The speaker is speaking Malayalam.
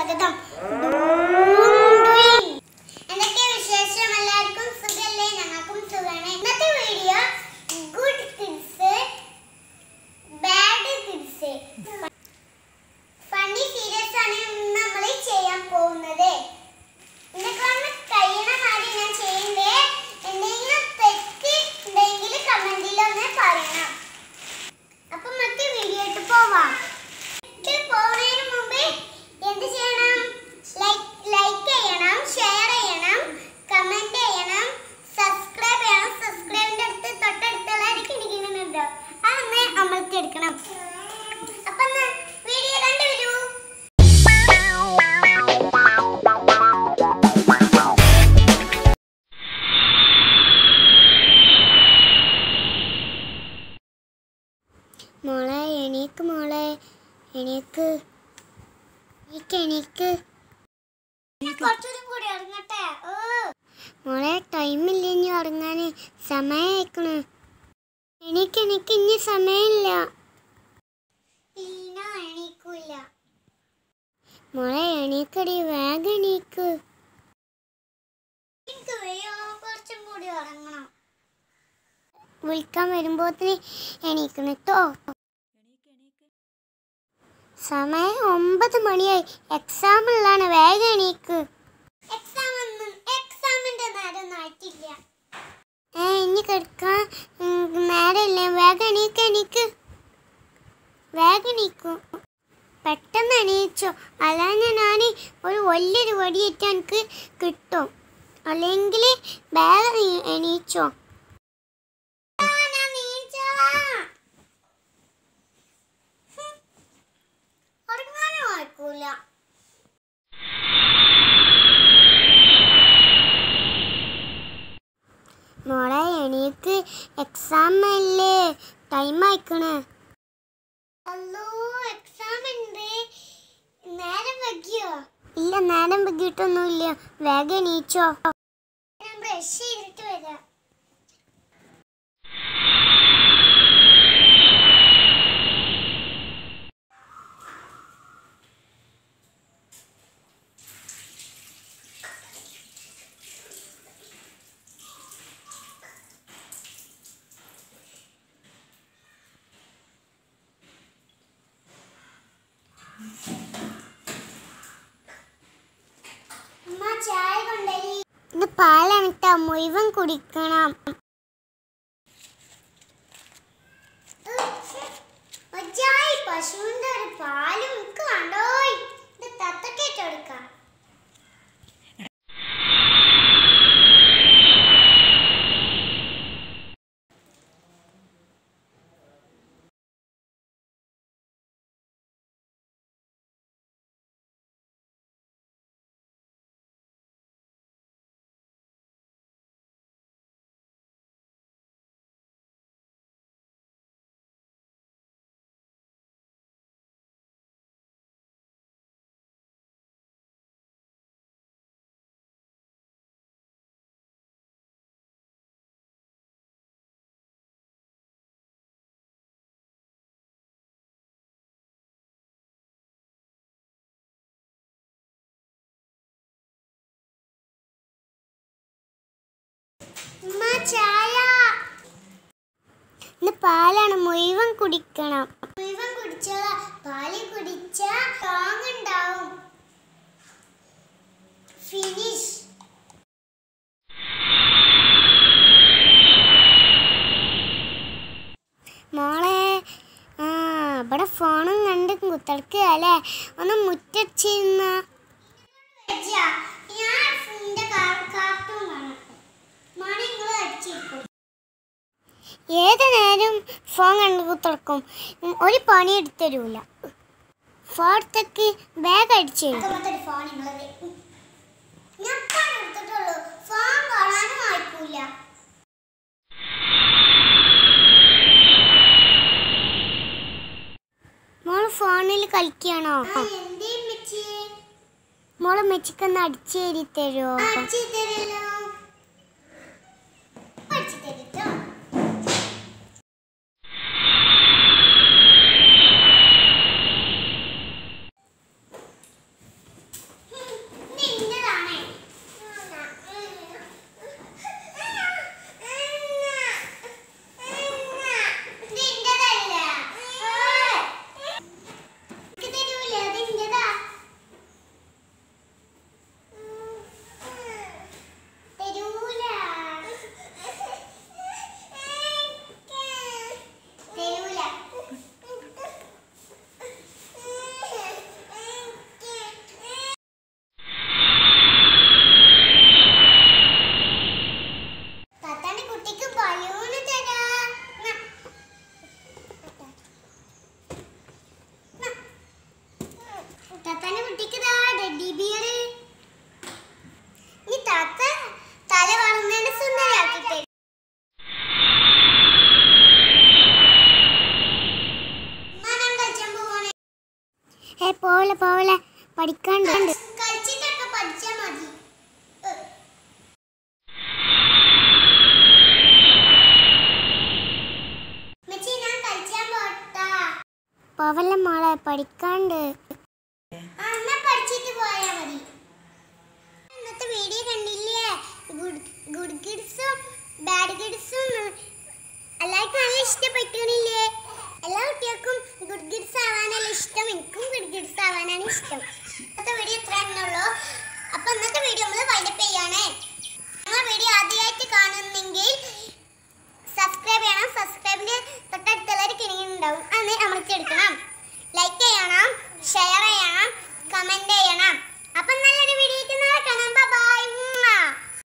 സ്വാഗതം ഡൂയിങ്. എന്തൊക്കെ വിശേഷം എല്ലാവർക്കും സുഖല്ലേ ഞങ്ങൾക്കും സുഖമാണ് ഇന്നത്തെ video good kids bad kids funny serious ആണ് നമ്മൾ ചെയ്യാൻ പോകുന്നത് എന്നെക്കൊണ്ട് കഴിയണ കാര്യം ഞാൻ ചെയ്യണ്ടേ എന്തെങ്കിലും തെറ്റ് ഉണ്ടെങ്കിൽ കമന്റിൽ ഒന്ന് പറയണം അപ്പൊ നമുക്ക് വീഡിയോ ഇട്ട് പോവാം ഇട്ട് പോകുന്നതിന് മുമ്പ് എന്ത് ചെയ്യണം ലൈക്ക് ലൈക്ക് ചെയ്യണം ഷെയർ ചെയ്യണം കമന്റ് ചെയ്യണം സബ്സ്ക്രൈബ് ചെയ്യണം സബ്സ്ക്രൈബിന്റെ അടുത്ത് തൊട്ടടുത്തുള്ള ഇടിക്കുന്നുണ്ടോ അതൊന്ന് അമർത്തിയെടുക്കണം അപ്പൊ ഒന്ന് വീഡിയോ കണ്ടുവരൂ മോളെ എണീക്ക് മോളെ എണീക്ക് എണീക്ക് എണീക്ക് കുറച്ചുകൂടി കൂടി ഇറങ്ങട്ടെ മോളെ ടൈമില്ല ഇനി ഉറങ്ങാൻ സമയമായിക്കണ് എണീക്ക് എണീക്ക് ഇനി സമയമില്ല എണീക്കൂല മോളെ എണീക്കടി വേഗം എണീക്ക് എനിക്ക് വയ്യോ കുറച്ചും കൂടി ഉറങ്ങണം വിളിക്കാൻ വരുമ്പോത്തിന് എണീക്കണം കേട്ടോ സമയം ഒമ്പത് മണിയായി എക്സാം ഉള്ളതാണ് വേഗം എണീക്ക് എക്സാം ഒന്നും എക്സാമിന്റെ നേരം ആയിട്ടില്ല ഏ ഇനി കിടക്കാൻ ഉം, നേരമില്ല വേഗം എണീക്ക് എണീക്ക് വേഗം എണീക്കൂ പെട്ടെന്ന് എണീച്ചോ അല്ലാതെ ഞാൻ ഒരു വലിയൊരു വടിയേറ്റ് എനിക്ക് കിട്ടും അല്ലെങ്കിൽ വേഗം എണീ- എണീച്ചോ ഉറങ്ങാനും ആയിക്കൂല മോളെ എണീക്ക് എക്സാം അല്ലേ ടൈം ആയിക്കണ് അല്ലോ എക്സാം ഉണ്ട് നേരം വൈകിയോ ഇല്ല നേരം വൈകിട്ടൊന്നുമില്ല വേഗം എണീച്ചോ ഞാൻ ബ്രഷ് ചെയ്തിട്ട് വരാം അമ്മ ചായ കൊണ്ടുപോയി ഇത് പാലണിട്ട മുഴുവൻ കുടിക്കണം ഒജായി പശുവിന്റെ ഒരു പാലും എനിക്ക് കണ്ടോയി ഇത് തത്തക്കേറ്റ് കൊടുക്കാം ഉമ്മ ചായ ഇന്ന് പാലാണ് മുഴുവൻ കുടിക്കണം മുഴുവൻ കുടിച്ചാ പാല് കുടിച്ചാ സ്ട്രോങ് ഉണ്ടാവും ഫിനിഷ് മോളെ ആ ഇവിടെ ഫോണും കണ്ട് കുത്തടക്കുക അല്ലേ ഒന്ന് മുറ്റടിച്ചിരുന്ന ഞാൻ കാർട്ടൂൺ കാണാം മണി നിങ്ങൾ അടിച്ചിരിക്കും ഏത് നേരം ഫോൺ കണ്ട് കുത്തിറക്കും ഉം, ഒരു പണി എടുത്തരൂല ഫോർത്തൊക്കെ ബാഗ് അടിച്ചു ഫോൺ കാണാനും ആയിക്കൂല മോള് ഫോണിൽ കളിക്കുകയാണോ മോള് മെച്ചിക്കൊന്ന് അടിച്ചു തരി തരുമോ ഏ പോവല പോവല പഠിക്കാണ്ട് കളിച്ചിട്ടൊക്കെ പഠിച്ചാൽ മതി ഉമ്മച്ചി, ഞാൻ കളിച്ചാൻ പോട്ടാ പോവല്ല മോളെ പഠിക്കാണ്ട്